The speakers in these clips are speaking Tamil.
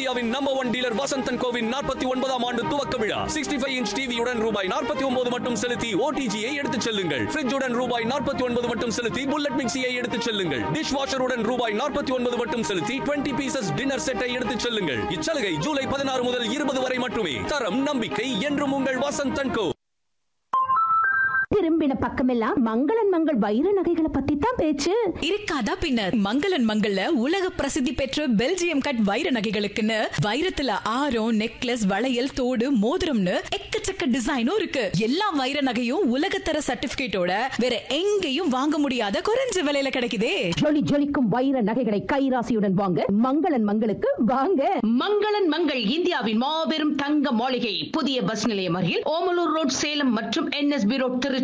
இந்தியாவின் நம்பர் ஒன் டீலர் வசந்தன் கோவின் நாற்பத்தி ஒன்பதாம் ஆண்டு துவக்க விழா சிக்ஸ்டி ஃபைவ் இன்ச் டிவியுடன் ரூபாய் நாற்பத்தி ஒன்பது மட்டும் செலுத்தி ஓடிஜியை எடுத்துச் செல்லுங்கள் ஃபிரிட்ஜுடன் ரூபாய் நாற்பத்தி ஒன்பது மட்டும் செலுத்தி புல்லட் மிக்சியை எடுத்துச் செல்லுங்கள் டிஷ் வாஷருடன் ரூபாய் நாற்பத்தி ஒன்பது மட்டும் செலுத்தி டுவெண்ட்டி பீசஸ் டின்னர் செட்டை எடுத்துச் செல்லுங்கள் இச்சலுகை ஜூலை பதினாறு முதல் இருபது வரை மட்டுமே தரம் நம்பிக்கை என்றும் உங்கள் வசந்தன் கோ திரும்பின பக்கமெல்லாம் மங்களன் மங்கள் வைர நகைகளை பத்தி தான் பேச்சு இருக்காதா பின்னர் மங்களன் மங்கள்ல உலக பிரசித்தி பெற்ற பெல்ஜியம் கட் வைர நகைகளுக்குன்னு வைரத்துல ஆரம் நெக்லஸ் வளையல் தோடு மோதிரம்னு எக்கச்சக்க டிசைனும் இருக்கு எல்லா வைர நகையும் உலகத்தர சர்டிபிகேட்டோட வேற எங்கேயும் வாங்க முடியாத குறைஞ்ச விலையில கிடைக்குதே ஜொலி ஜொலிக்கும் வைர நகைகளை கைராசியுடன் வாங்க மங்களன் மங்களுக்கு வாங்க மங்களன் மங்கள் இந்தியாவின் மாபெரும் தங்க மாளிகை புதிய பஸ் நிலையம் அருகில் ஓமலூர் ரோட் சேலம் மற்றும் என்எஸ்பி ரோட் திருச்சி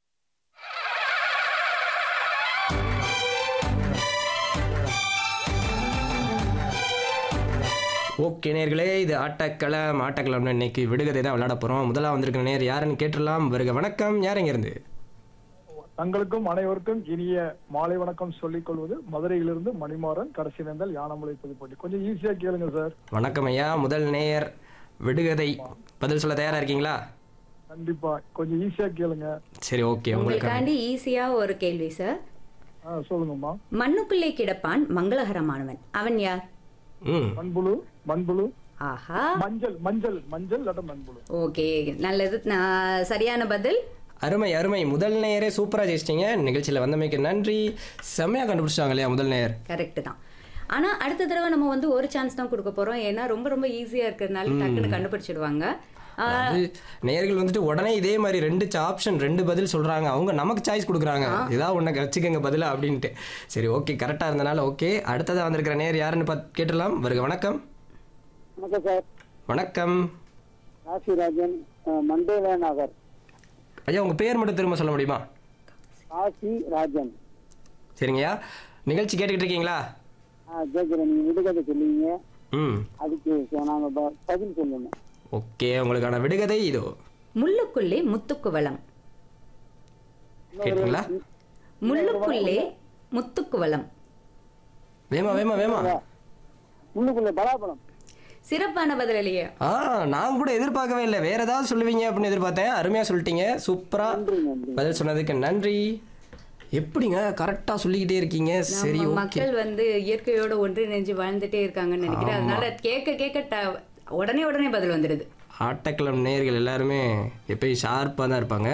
ஓகே நேர்களே இது ஆட்டக்களம் ஆட்டக்களம்னு இன்னைக்கு விடுகதை தான் விளையாட போகிறோம் முதலாக வந்திருக்கிற நேர் யாருன்னு கேட்டுடலாம் வருக வணக்கம் யார் இருந்து தங்களுக்கும் அனைவருக்கும் இனிய மாலை வணக்கம் சொல்லிக் கொள்வது மதுரையிலிருந்து மணிமாறன் கடைசி நேர்ந்தால் யானமலை புதுப்பட்டி கொஞ்சம் ஈஸியா கேளுங்க சார் வணக்கம் ஐயா முதல் நேயர் விடுகதை பதில் சொல்ல தயாரா இருக்கீங்களா கண்டிப்பா கொஞ்சம் ஈஸியா கேளுங்க சரி ஓகே உங்களுக்கு உங்களுக்காண்டி ஈஸியா ஒரு கேள்வி சார் ஆ, சொல்லுங்கம்மா மண்ணுக்குள்ளே கிடப்பான் மங்களகரமானவன் அவன் யார் ம் மண்புழு மண்புழு ஆஹா மஞ்சள் மஞ்சள் மஞ்சள் இல்லாட்ட மண்புழு ஓகே நல்லது நான் சரியான பதில் அருமை அருமை முதல் நேயரே சூப்பராக ஜெயிச்சிட்டிங்க நிகழ்ச்சியில் வந்தமைக்கு நன்றி செம்மையாக கண்டுபிடிச்சிட்டாங்க இல்லையா முதல் நேயர் கரெக்ட் தான் ஆனா அடுத்த தடவை நம்ம வந்து ஒரு சான்ஸ் தான் கொடுக்க போறோம் ஏன்னா ரொம்ப ரொம்ப ஈஸியா இருக்கிறதுனால டக்குன்னு கண்டுபிடிச்சிடுவாங்க ஆ, அது நேயர்கள் வந்துட்டு உடனே இதே மாதிரி ரெண்டு ஆப்ஷன் ரெண்டு பதில் சொல்றாங்க அவங்க நமக்கு சாய்ஸ் கொடுக்குறாங்க ஏதாவது ஒன்று வச்சுக்கோங்க பதிலா அப்படின்ட்டு சரி ஓகே கரெக்டாக இருந்தனால ஓகே அடுத்ததாக வந்திருக்கிற நேர் யாருன்னு பார்த்து கேட்டுடலாம் வருக வணக்கம் வணக்கம் சார் வணக்கம் காசிராஜன் அஹ், மண்டேல நகர் ஐயா உங்கள் பேர் மட்டும் திரும்ப சொல்ல முடியுமா காசி ராஜன் சரிங்கய்யா நிகழ்ச்சி கேட்டுக்கிட்டு இருக்கீங்களா ஆ கேட்குறேன் நீங்கள் விடுகதை சொல்லுவீங்க ம் அதுக்கு நாங்கள் பதில் சொல்லணும் ஓகே உங்களுக்கான விடுகதை இதோ முள்ளுக்குள்ளே முத்துக்குவளம் கேட்டீங்களா முள்ளுக்குள்ளே முத்துக்குவளம் வேமா வேமா வேமா முன்னுக்குள்ள பலாப்பழம் சிறப்பான பதில் இல்லையா ஆ நான் கூட எதிர்பார்க்கவே இல்லை வேற ஏதாவது சொல்லுவீங்க அப்படின்னு எதிர்பார்த்தேன் அருமையாக சொல்லிட்டீங்க சூப்பராக பதில் சொன்னதுக்கு நன்றி எப்படிங்க கரெக்டாக சொல்லிக்கிட்டே இருக்கீங்க சரி நம்ம ஓகே மக்கள் வந்து இயற்கையோட ஒன்றிணைஞ்சு வாழ்ந்துட்டே இருக்காங்கன்னு நினைக்கிறேன் அதனால கேட்க கேட்க ட- உடனே உடனே பதில் வந்துடுது ஆட்டக்கிழம் நேயர்கள் எல்லாருமே எப்பயும் ஷார்ப்பாக தான் இருப்பாங்க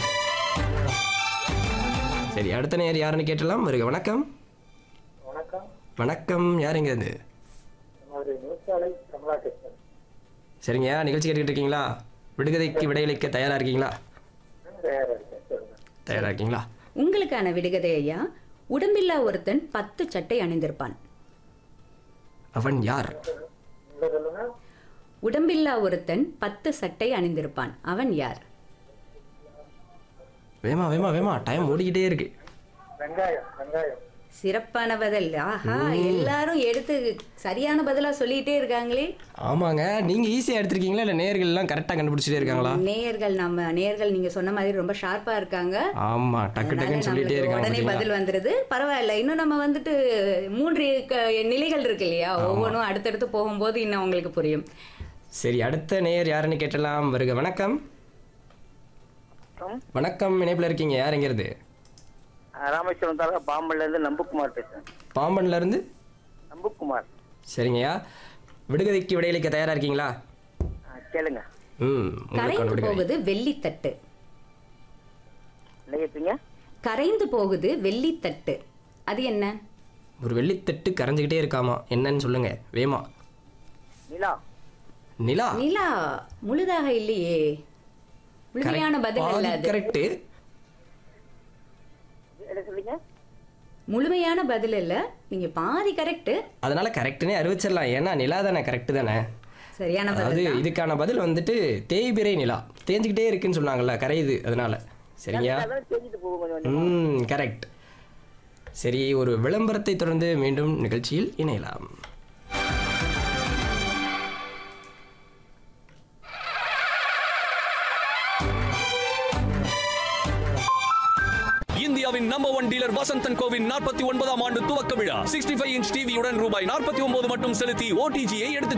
சரி அடுத்த நேர் யாருன்னு கேட்டலாம் வருக வணக்கம் வணக்கம் வணக்கம் யாருங்க இது ஒரு நூற்றாலை கமலாகிருஷ்ணன் சரிங்க நிகழ்ச்சி கேட்டுக்கிட்டு இருக்கீங்களா விடுகதைக்கு விடையளிக்க தயாராக இருக்கீங்களா தயாராக இருக்கீங்களா உங்களுக்கான விடுகதை ஐயா உடம்பில்லா ஒருத்தன் பத்து சட்டை அணிந்திருப்பான் அவன் யார் உடம்பில்லா ஒருத்தன் பத்து சட்டை அணிந்திருப்பான் அவன் யார் வேமா வேமா வேமா டைம் ஓடிக்கிட்டே இருக்கு வெங்காயம் வெங்காயம் சிறப்பான பதில் ஆஹா எல்லாரும் எடுத்து சரியான பதிலா சொல்லிட்டே இருக்காங்களே ஆமாங்க நீங்க ஈஸியாக எடுத்திருக்கீங்களா இல்லை நேர்கள் எல்லாம் கரெக்டாக கண்டுபிடிச்சிட்டே இருக்காங்களா நேயர்கள் நம்ம நேயர்கள் நீங்க சொன்ன மாதிரி ரொம்ப ஷார்ப்பா இருக்காங்க ஆமா டக்கு அதனால டக்குன்னு சொல்லிட்டே நம்மளுக்கு இருக்காங்க உடனே பாத்தீங்களா? பதில் வந்துருது பரவாயில்ல இன்னும் நம்ம வந்துட்டு மூன்று க- நிலைகள் இருக்கு இல்லையா ஒவ்வொன்றும் அடுத்தடுத்து போகும்போது இன்னும் உங்களுக்கு புரியும் சரி அடுத்த நேயர் யாருன்னு கேட்டலாம் வருக வணக்கம் வணக்கம் இணைப்பில் இருக்கீங்க யார் எங்கிறது ராமேஸ்வரம் தாலுகா பாம்பன்ல இருந்து நம்புக்குமார் பேசுறேன் பாம்பன்ல இருந்து நம்புக்குமார் சரிங்கய்யா விடுகதைக்கு விடையளிக்க தயாரா இருக்கீங்களா ஆ, கேளுங்க ம் உங்களுக்கான கரைந்து விடுகதை போகுது வெள்ளித்தட்டு என்ன கேட்பீங்க கரைந்து போகுது வெள்ளித்தட்டு அது என்ன ஒரு வெள்ளித்தட்டு கரைஞ்சுக்கிட்டே இருக்காமா என்னன்னு சொல்லுங்க வேமா நிலா நிலா நிலா முழுதாக இல்லையே முழுமையான பதில் அல்ல அது கரெக்ட் என்ன சொல்றீங்க முழுமையான பதில் இல்ல நீங்க பாதி கரெக்ட் அதனால கரெக்ட்னே அறிவிச்சிடலாம் ஏன்னா நிலா தானே கரெக்ட் தானே சரியான அதாவது பதில் தான். இதுக்கான பதில் வந்துட்டு தேய்பிரை நிலா தேஞ்சுக்கிட்டே இருக்குன்னு சொன்னாங்கல்ல கரையுது அதனால சரிங்க அதான் தெரிஞ்சுட்டு போகும் கொஞ்சம் ம் கரெக்ட் சரி ஒரு விளம்பரத்தை தொடர்ந்து மீண்டும் நிகழ்ச்சியில் இணையலாம் இந்தியாவின் நம்பர் ஒன் டீலர் வசந்தன் கோவின் நாற்பத்தி ஒன்பதாம் ஆண்டு துவக்க விழா சிக்ஸ்டி ஃபைவ் இன்ச் டிவியுடன் ரூபாய் நாற்பத்தி ஒன்பது மட்டும் செலுத்தி ஓடிஜியை எடுத்து